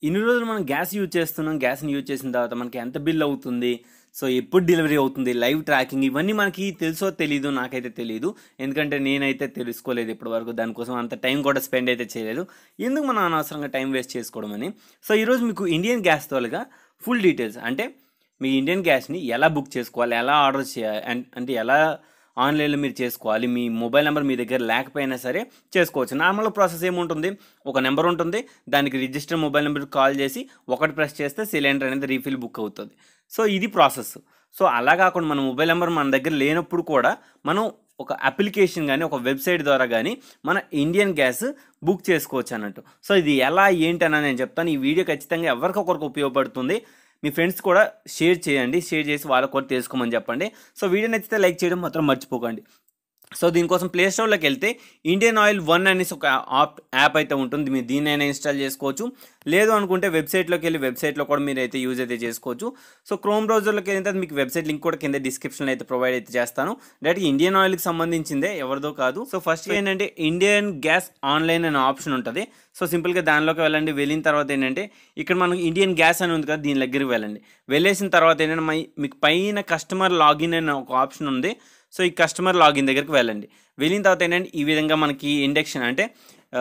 ఇన్ని రోజులు మనం గ్యాస్ యూజ్ చేస్తున్నాం గ్యాస్ని యూజ్ చేసిన తర్వాత మనకి ఎంత బిల్ అవుతుంది సో ఎప్పుడు డెలివరీ అవుతుంది లైవ్ ట్రాకింగ్ ఇవన్నీ మనకి తెలుసో తెలీదు నాకైతే తెలియదు ఎందుకంటే నేనైతే తెలుసుకోలేదు ఇప్పటివరకు దానికోసం అంత టైం కూడా స్పెండ్ అయితే చేయలేదు ఎందుకు మనం అనవసరంగా టైం వేస్ట్ చేసుకోవడం అని సో ఈరోజు మీకు ఇండియన్ గ్యాస్ తోలుగా ఫుల్ డీటెయిల్స్ అంటే మీ ఇండియన్ గ్యాస్ని ఎలా బుక్ చేసుకోవాలి ఎలా ఆర్డర్ చేయాలి అం- అంటే ఎలా ఆన్లైన్లో మీరు చేసుకోవాలి మీ మొబైల్ నెంబర్ మీ దగ్గర లేకపోయినా సరే చేసుకోవచ్చు నార్మల్ ప్రాసెస్ ఏముంటుంది ఒక నెంబర్ ఉంటుంది దానికి రిజిస్టర్ మొబైల్ నెంబర్ కాల్ చేసి ఒకటి ప్రెస్ చేస్తే సిలిండర్ అనేది రీఫిల్ బుక్ అవుతుంది సో ఇది ప్రాసెస్ సో అలా కాకుండా మన మొబైల్ నెంబర్ మన దగ్గర లేనప్పుడు కూడా మనం ఒక అప్లికేషన్ కానీ ఒక వెబ్సైట్ ద్వారా కానీ మన ఇండియన్ గ్యాస్ బుక్ చేసుకోవచ్చు అన్నట్టు సో ఇది ఎలా ఏంటి అని నేను చెప్తాను ఈ వీడియో ఖచ్చితంగా ఎవరికొకరికి ఉపయోగపడుతుంది మీ ఫ్రెండ్స్ కూడా షేర్ చేయండి షేర్ చేసి వాళ్ళకు కూడా తెలుసుకోమని చెప్పండి సో వీడియో నచ్చితే లైక్ చేయడం మాత్రం మర్చిపోకండి సో దీనికోసం ప్లే స్టోర్లోకి వెళ్తే ఇండియన్ ఆయిల్ వన్ అనేసి ఒక యాప్ యాప్ అయితే ఉంటుంది మీరు దీన్నైనా ఇన్స్టాల్ చేసుకోవచ్చు లేదు అనుకుంటే వెబ్సైట్లోకి వెళ్ళి వెబ్సైట్లో కూడా మీరు అయితే యూజ్ అయితే చేసుకోవచ్చు సో క్రోమ్ బ్రౌజర్లోకి వెళ్ళిన తర్వాత మీకు వెబ్సైట్ లింక్ కూడా కింద డిస్క్రిప్షన్లో అయితే ప్రొవైడ్ అయితే చేస్తాను డైరెక్ట్ ఇండియన్ ఆయిల్కి సంబంధించిందే ఎవరిదో కాదు సో ఫస్ట్ ఏంటంటే ఇండియన్ గ్యాస్ ఆన్లైన్ అనే ఆప్షన్ ఉంటుంది సో సింపుల్గా దానిలోకి వెళ్ళండి వెళ్ళిన తర్వాత ఏంటంటే ఇక్కడ మనకు ఇండియన్ గ్యాస్ అని ఉంది కదా దీని దగ్గరికి వెళ్ళండి వెళ్ళేసిన తర్వాత ఏంటంటే మై- మీకు పైన కస్టమర్ లాగిన్ అనే ఒక ఆప్షన్ ఉంది సో ఈ కస్టమర్ లాగిన్ దగ్గరికి వెళ్ళండి వెళ్ళిన తర్వాత ఏంటంటే ఈ విధంగా మనకి ఇండక్షన్ అంటే ఆ,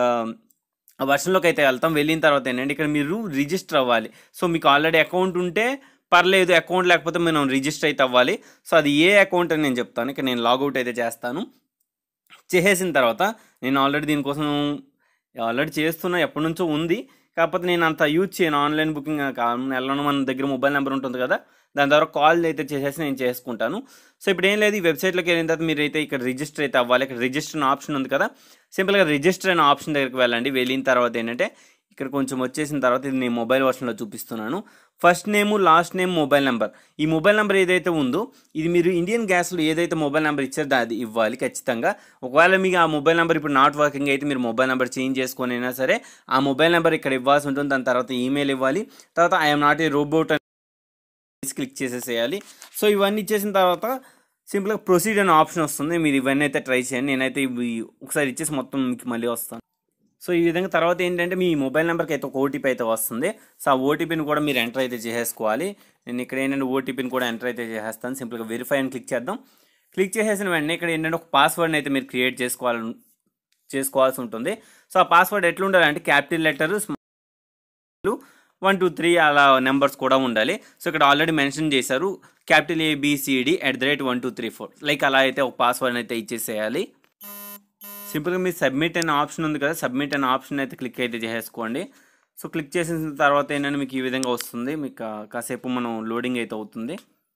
ఆ వర్షంలోకి అయితే వెళ్తాం వెళ్ళిన తర్వాత ఏంటంటే ఇక్కడ మీరు రిజిస్టర్ అవ్వాలి సో మీకు ఆల్రెడీ అకౌంట్ ఉంటే పర్లేదు అకౌంట్ లేకపోతే మనం రిజిస్టర్ అయితే అవ్వాలి సో అది ఏ అకౌంట్ అని నేను చెప్తాను ఇక్కడ నేను లాగౌట్ అయితే చేస్తాను చేసేసిన తర్వాత నేను ఆల్రెడీ దీనికోసం ఆల్రెడీ చేస్తున్నా ఎప్పటి నుంచో ఉంది కాకపోతే నేను అంత యూజ్ చేయను ఆన్లైన్ బుకింగ్ వెళ్ళను మన దగ్గర మొబైల్ నెంబర్ ఉంటుంది కదా దాని ద్వారా కాల్ అయితే చేసేసి నేను చేసుకుంటాను సో ఇప్పుడు ఏం లేదు ఈ వెబ్సైట్లోకి వెళ్ళిన తర్వాత మీరు అయితే ఇక్కడ రిజిస్టర్ అయితే అవ్వాలి ఇక్కడ రిజిస్టర్ అనే ఆప్షన్ ఉంది కదా సింపుల్గా రిజిస్టర్ అనే ఆప్షన్ దగ్గరికి వెళ్ళండి వెళ్ళిన తర్వాత ఏంటంటే ఇక్కడ కొంచెం వచ్చేసిన తర్వాత ఇది నేను మొబైల్ వర్షన్లో చూపిస్తున్నాను first name last name mobile number ఈ మొబైల్ నెంబర్ ఏదైతే ఉందో ఇది మీరు ఇండియన్ గ్యాస్లో ఏదైతే మొబైల్ నెంబర్ ఇచ్చారో అది ఇవ్వాలి ఖచ్చితంగా ఒకవేళ మీకు ఆ మొబైల్ నెంబర్ ఇప్పుడు నాట్ వర్కింగ్ అయితే మీరు మొబైల్ నెంబర్ చేంజ్ చేసుకొని అయినా సరే ఆ మొబైల్ నెంబర్ ఇక్కడ ఇవ్వాల్సి ఉంటుంది దాని తర్వాత ఈమెయిల్ ఇవ్వాలి తర్వాత ఐఎమ్ నాట్ ఏ రోబోట్ అని క్లిక్ చేసేసేయాలి సో ఇవన్నీ ఇచ్చేసిన తర్వాత సింపుల్గా ప్రొసీడ్ అనే ఆప్షన్ వస్తుంది మీరు ఇవన్నీ అయితే ట్రై చేయండి నేనైతే ఇవి ఒకసారి ఇచ్చేసి మొత్తం మీకు మళ్ళీ వస్తాను సో ఈ విధంగా తర్వాత ఏంటంటే మీ మొబైల్ నెంబర్కి అయితే ఒక ఓటీపీ అయితే వస్తుంది సో ఆ ఓటీపీని కూడా మీరు ఎంటర్ అయితే చేసేసుకోవాలి నేను ఇక్కడ ఏంటంటే ఓటీపీని కూడా ఎంటర్ అయితే చేసేస్తాను సింపుల్గా వెరిఫై అని క్లిక్ చేద్దాం క్లిక్ చేసేసిన వెంటనే ఇక్కడ ఏంటంటే ఒక పాస్వర్డ్ని అయితే మీరు క్రియేట్ చేసుకోవాలి చేసుకోవాల్సి ఉంటుంది సో ఆ పాస్వర్డ్ ఎట్లా ఉండాలంటే capital letter one two three అలా నెంబర్స్ కూడా ఉండాలి సో ఇక్కడ ఆల్రెడీ మెన్షన్ చేశారు capital A B C D at the rate one two three four like అలా అయితే ఒక పాస్వర్డ్ అయితే ఇచ్చేసేయాలి సింపుల్గా మీ సబ్మిట్ అనే ఆప్షన్ ఉంది కదా సబ్మిట్ అనే ఆప్షన్ అయితే క్లిక్ అయితే చేసేసుకోండి సో క్లిక్ చేసిన తర్వాత ఏంటంటే మీకు ఈ విధంగా వస్తుంది మీకు కా- కాసేపు మనం లోడింగ్ అయితే అవుతుంది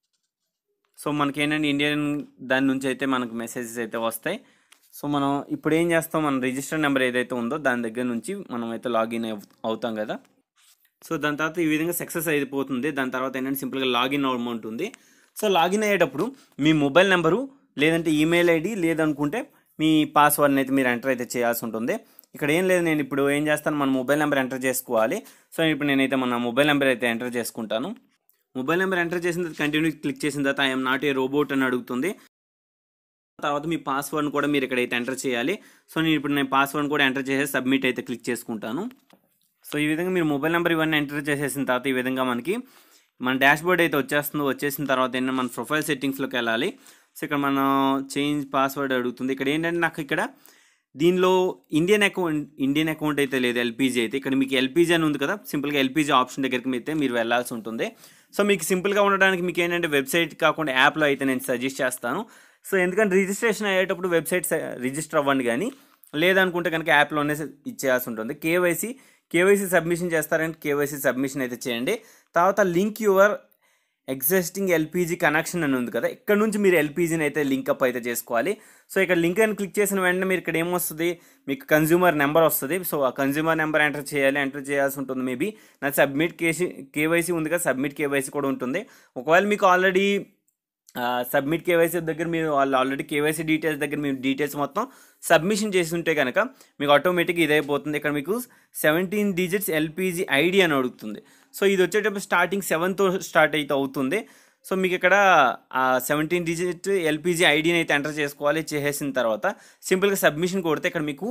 సో మనకి ఏంటంటే ఇండియన్ దాని నుంచి అయితే మనకు మెసేజెస్ అయితే వస్తాయి సో మనం ఇప్పుడు ఏం చేస్తాం మన రిజిస్టర్ నెంబర్ ఏదైతే ఉందో దాని దగ్గర నుంచి మనం అయితే లాగిన్ అవ్- అవుతాం కదా సో దాని తర్వాత ఈ విధంగా సక్సెస్ అయిపోతుంది దాని తర్వాత ఏంటంటే సింపుల్గా లాగిన్ అవ్వడం ఉంటుంది సో లాగిన్ అయ్యేటప్పుడు మీ మొబైల్ నెంబరు లేదంటే ఈమెయిల్ ఐడి లేదనుకుంటే మీ పాస్వర్డ్ని అయితే మీరు ఎంటర్ అయితే చేయాల్సి ఉంటుంది ఇక్కడ ఏం లేదు నేను ఇప్పుడు ఏం చేస్తాను మన మొబైల్ నెంబర్ ఎంటర్ చేసుకోవాలి సో ఇప్పుడు నేనైతే మన మొబైల్ నెంబర్ అయితే ఎంటర్ చేసుకుంటాను మొబైల్ నెంబర్ ఎంటర్ చేసిన తర్వాత కంటిన్యూ క్లిక్ చేసిన తర్వాత ఐఎమ్ నాట్ ఏ రోబోట్ అని అడుగుతుంది తర్వాత మీ పాస్వర్డ్ని కూడా మీరు ఇక్కడైతే ఎంటర్ చేయాలి సో నేను ఇప్పుడు నేను పాస్వర్డ్ కూడా ఎంటర్ చేసి సబ్మిట్ అయితే క్లిక్ చేసుకుంటాను సో ఈ విధంగా మీరు మొబైల్ నెంబర్ ఇవన్నీ ఎంటర్ చేసేసిన తర్వాత ఈ విధంగా మనకి మన డాష్ బోర్డ్ అయితే వచ్చేస్తుంది వచ్చేసిన తర్వాత ఏంటంటే మన ప్రొఫైల్ సెట్టింగ్స్లోకి వెళ్ళాలి సో ఇక్కడ మన చేంజ్ పాస్వర్డ్ అడుగుతుంది ఇక్కడ ఏంటంటే నాకు ఇక్కడ దీనిలో ఇండియన్ అకౌంట్ ఇండియన్ అకౌంట్ అయితే లేదు ఎల్పీజీ అయితే ఇక్కడ మీకు ఎల్పీజీ అని ఉంది కదా సింపుల్గా ఎల్పీజీ ఆప్షన్ దగ్గరికి అయితే మీరు వెళ్ళాల్సి ఉంటుంది సో మీకు సింపుల్గా ఉండడానికి మీకు ఏంటంటే వెబ్సైట్ కాకుండా యాప్లో అయితే నేను సజెస్ట్ చేస్తాను సో ఎందుకంటే రిజిస్ట్రేషన్ అయ్యేటప్పుడు వెబ్సైట్ రిజిస్టర్ అవ్వండి కానీ లేదనుకుంటే కనుక యాప్లోనే ఇచ్చేయాల్సి ఉంటుంది కేవైసీ కేవైసీ సబ్మిషన్ చేస్తారంటే కేవైసీ సబ్మిషన్ అయితే చేయండి తర్వాత link your existing LPG connection అని ఉంది కదా ఇక్కడ నుంచి మీరు ఎల్పీజీని అయితే లింక్ అప్ అయితే చేసుకోవాలి సో ఇక్కడ లింక్ అని క్లిక్ చేసిన వెంటనే మీరు ఇక్కడ ఏమొస్తుంది మీకు కన్జ్యూమర్ నెంబర్ వస్తుంది సో ఆ కన్జ్యూమర్ నెంబర్ ఎంటర్ చేయాలి ఎంటర్ చేయాల్సి ఉంటుంది మేబీ నా సబ్మిట్ కేసీ కేవైసీ ఉంది కదా సబ్మిట్ కేవైసీ కూడా ఉంటుంది ఒకవేళ మీకు ఆల్రెడీ సబ్మిట్ కేవైసీ దగ్గర మీరు వాళ్ళు ఆల్రెడీ కేవైసీ డీటెయిల్స్ దగ్గర మీరు డీటెయిల్స్ మొత్తం సబ్మిషన్ చేసి ఉంటే కనుక మీకు ఆటోమేటిక్ ఇదైపోతుంది ఇక్కడ మీకు సెవెంటీన్ డిజిట్స్ ఎల్పిజి ఐడి అని అడుగుతుంది సో ఇది వచ్చేటప్పుడు స్టార్టింగ్ సెవెన్తో స్టార్ట్ అయితే అవుతుంది సో మీకు ఇక్కడ ఆ సెవెంటీన్ డిజిట్ ఎల్పిజి ఐడిని అయితే ఎంటర్ చేసుకోవాలి చేసేసిన తర్వాత సింపుల్గా సబ్మిషన్ కొడితే ఇక్కడ మీకు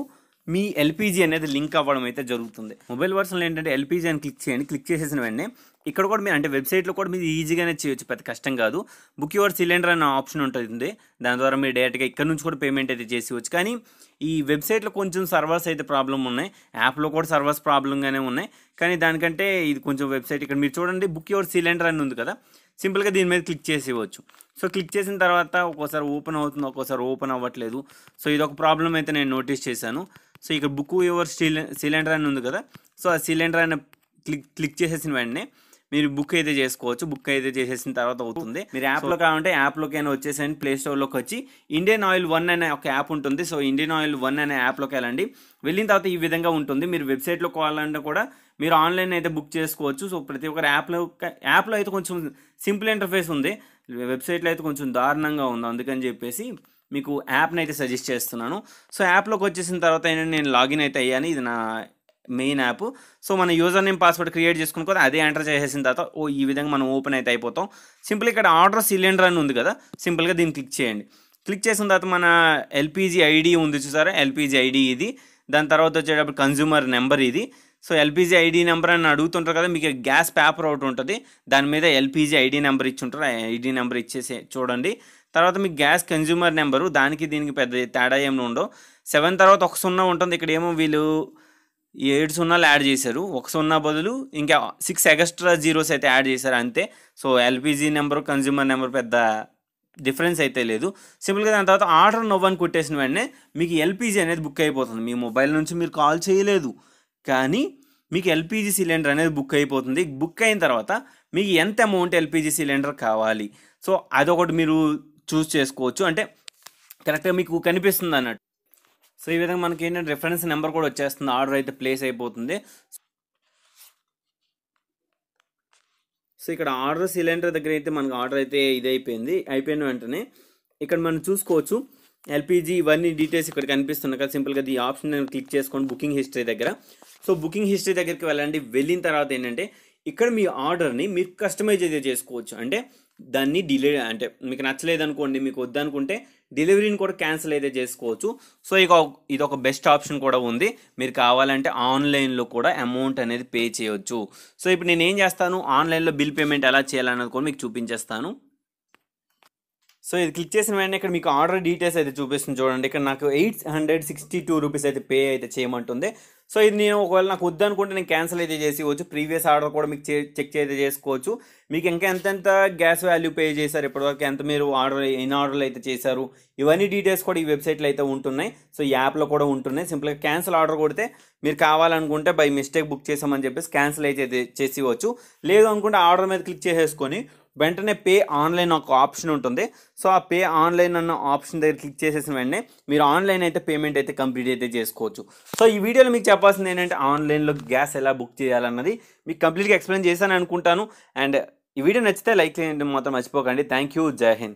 మీ ఎల్పిజి అనేది లింక్ అవ్వడం అయితే జరుగుతుంది మొబైల్ వర్షన్లో ఏంటంటే ఎల్పిజి అని క్లిక్ చేయండి క్లిక్ చేసేసిన వెంటనే ఇక్కడ కూడా మీరు అంటే వెబ్సైట్లో కూడా మీరు ఈజీగానే చేయొచ్చు పెద్ద కష్టం కాదు బుక్ యువర్ సిలిండర్ అనే ఆప్షన్ ఉంటుంది దాని ద్వారా మీరు డైరెక్ట్గా ఇక్కడ నుంచి కూడా పేమెంట్ అయితే చేసేవచ్చు కానీ ఈ వెబ్సైట్లో కొంచెం సర్వర్స్ అయితే ప్రాబ్లం ఉన్నాయి యాప్లో కూడా సర్వర్స్ ప్రాబ్లంగానే ఉన్నాయి కానీ దానికంటే ఇది కొంచెం వెబ్సైట్ ఇక్కడ మీరు చూడండి బుక్ యువర్ సిలిండర్ అని ఉంది కదా సింపుల్గా దీని మీద క్లిక్ చేసేవచ్చు సో క్లిక్ చేసిన తర్వాత ఒక్కోసారి ఓపెన్ అవుతుంది ఒక్కోసారి ఓపెన్ అవ్వట్లేదు సో ఇది ఒక ప్రాబ్లం అయితే నేను నోటీస్ చేశాను సో ఇక్కడ బుక్ యువర్ సిలిండర్ అని ఉంది కదా సో ఆ సిలిండర్ అని క్లిక్ క్లిక్ చేసేసిన వెంటనే మీరు బుక్ అయితే చేసుకోవచ్చు బుక్ అయితే చేసేసిన తర్వాత అవుతుంది మీరు యాప్లో కావాలంటే యాప్లోకి అయినా వచ్చేసండి ప్లే స్టోర్లోకి వచ్చి ఇండియన్ ఆయిల్ వన్ అనే ఒక యాప్ ఉంటుంది సో ఇండియన్ ఆయిల్ వన్ అనే యాప్లోకి వెళ్ళండి వెళ్ళిన తర్వాత ఈ విధంగా ఉంటుంది మీరు వెబ్సైట్లో కావాలంటే కూడా మీరు ఆన్లైన్ అయితే బుక్ చేసుకోవచ్చు సో ప్రతి ఒక్కరు యాప్లో యాప్లో అయితే కొంచెం సింపుల్ ఇంటర్ఫేస్ ఉంది వెబ్సైట్లో అయితే కొంచెం దారుణంగా ఉంది అందుకని చెప్పేసి మీకు యాప్ని అయితే సజెస్ట్ చేస్తున్నాను సో యాప్లోకి వచ్చేసిన తర్వాత ఏంటంటే నేను లాగిన్ అయితే అయ్యాను ఇది నా మెయిన్ యాప్ సో మన యూజర్ నేమ్ పాస్వర్డ్ క్రియేట్ చేసుకుని కూడా అదే ఎంటర్ చేసేసిన తర్వాత ఓ ఈ విధంగా మనం ఓపెన్ అయితే అయిపోతాం సింపుల్ ఇక్కడ ఆర్డర్ సిలిండర్ అని ఉంది కదా సింపుల్గా దీన్ని క్లిక్ చేయండి క్లిక్ చేసిన తర్వాత మన ఎల్పిజి ఐడి ఉంది చూసారా ఎల్పిజి ఐడి ఇది దాని తర్వాత వచ్చేటప్పుడు కన్జ్యూమర్ నెంబర్ ఇది సో ఎల్పిజి ఐడి నెంబర్ అని అడుగుతుంటారు కదా మీకు గ్యాస్ పేపర్ ఒకటి ఉంటుంది దాని మీద ఎల్పిజి ఐడి నెంబర్ ఇచ్చి ఉంటారు ఆ ఐడి నెంబర్ ఇచ్చేసి చూడండి తర్వాత మీకు గ్యాస్ కన్జ్యూమర్ నెంబరు దానికి దీనికి పెద్ద తేడా ఏమి ఉండవు సెవెన్ తర్వాత ఒక సున్నా ఉంటుంది ఇక్కడ ఏమో వీళ్ళు ఏడు సున్నాలు యాడ్ చేశారు ఒక సున్నా బదులు ఇంకా సిక్స్ ఎక్స్ట్రా జీరోస్ అయితే యాడ్ చేశారు అంతే so LPG number consumer number పెద్ద డిఫరెన్స్ అయితే లేదు సింపుల్గా దాని తర్వాత ఆర్డర్ నవ్వని కొట్టేసిన వెంటనే మీకు ఎల్పిజి అనేది బుక్ అయిపోతుంది మీ మొబైల్ నుంచి మీరు కాల్ చేయలేదు కానీ మీకు ఎల్పిజి సిలిండర్ అనేది బుక్ అయిపోతుంది బుక్ అయిన తర్వాత మీకు ఎంత అమౌంట్ ఎల్పిజి సిలిండర్ కావాలి సో అదొకటి మీరు చూస్ చేసుకోవచ్చు అంటే కరెక్ట్గా మీకు కనిపిస్తుంది అన్నట్టు సో ఈ విధంగా మనకి ఏంటంటే రిఫరెన్స్ నెంబర్ కూడా వచ్చేస్తుంది ఆర్డర్ అయితే ప్లేస్ అయిపోతుంది సో ఇక్కడ ఆర్డర్ సిలిండర్ దగ్గర అయితే మనకు ఆర్డర్ అయితే ఇది అయిపోయింది అయిపోయిన వెంటనే ఇక్కడ మనం చూసుకోవచ్చు ఎల్పిజి ఇవన్నీ డీటెయిల్స్ ఇక్కడ కనిపిస్తున్నాయి కదా సింపుల్గా ఈ ఆప్షన్ నేను క్లిక్ చేసుకోండి బుకింగ్ హిస్టరీ దగ్గర సో బుకింగ్ హిస్టరీ దగ్గరికి వెళ్ళండి వెళ్ళిన తర్వాత ఏంటంటే ఇక్కడ మీ ఆర్డర్ని మీరు కస్టమైజ్ అయితే చేసుకోవచ్చు అంటే దాన్ని డిలే అంటే మీకు నచ్చలేదు అనుకోండి మీకు వద్దనుకుంటే డెలివరీని కూడా క్యాన్సిల్ అయితే చేసుకోవచ్చు సో ఇక ఇది ఒక బెస్ట్ ఆప్షన్ కూడా ఉంది మీరు కావాలంటే ఆన్లైన్లో కూడా అమౌంట్ అనేది పే చేయొచ్చు సో ఇప్పుడు నేను ఏం చేస్తాను ఆన్లైన్లో బిల్ పేమెంట్ ఎలా చేయాలన్నది కూడా మీకు చూపించేస్తాను సో ఇది క్లిక్ చేసిన వెంటనే ఇక్కడ మీకు ఆర్డర్ డీటెయిల్స్ అయితే చూపిస్తుంది చూడండి ఇక్కడ నాకు eight hundred sixty two rupees అయితే పే అయితే చేయమంటుంది సో ఇది నేను ఒకవేళ నాకు వద్దనుకుంటే నేను క్యాన్సిల్ అయితే చేసేవచ్చు ప్రీవియస్ ఆర్డర్ కూడా మీకు చెక్ అయితే చేసుకోవచ్చు మీకు ఇంకా ఎంతెంత గ్యాస్ వాల్యూ పే చేశారు ఇప్పటివరకు ఎంత మీరు ఆర్డర్ ఎన్ని ఆర్డర్లు అయితే చేశారు ఇవన్నీ డీటెయిల్స్ కూడా ఈ వెబ్సైట్లో అయితే ఉంటున్నాయి సో ఈ యాప్లో కూడా ఉంటున్నాయి సింపుల్గా క్యాన్సిల్ ఆర్డర్ కొడితే మీరు కావాలనుకుంటే బై మిస్టేక్ బుక్ చేసామని చెప్పేసి క్యాన్సిల్ అయితే చేసేవచ్చు లేదు అనుకుంటే ఆర్డర్ మీద క్లిక్ చేసేసుకొని వెంటనే పే ఆన్లైన్ ఒక ఆప్షన్ ఉంటుంది సో ఆ పే ఆన్లైన్ అన్న ఆప్షన్ దగ్గర క్లిక్ చేసేసిన వెంటనే మీరు ఆన్లైన్ అయితే పేమెంట్ అయితే కంప్లీట్ అయితే చేసుకోవచ్చు సో ఈ వీడియోలో మీకు చెప్పాల్సింది ఏంటంటే ఆన్లైన్లో గ్యాస్ ఎలా బుక్ చేయాలన్నది మీకు కంప్లీట్గా ఎక్స్ప్లెయిన్ చేశాను అనుకుంటాను అండ్ ఈ వీడియో నచ్చితే లైక్ చేయండి మాత్రం మర్చిపోకండి థ్యాంక్ యూ జై హింద్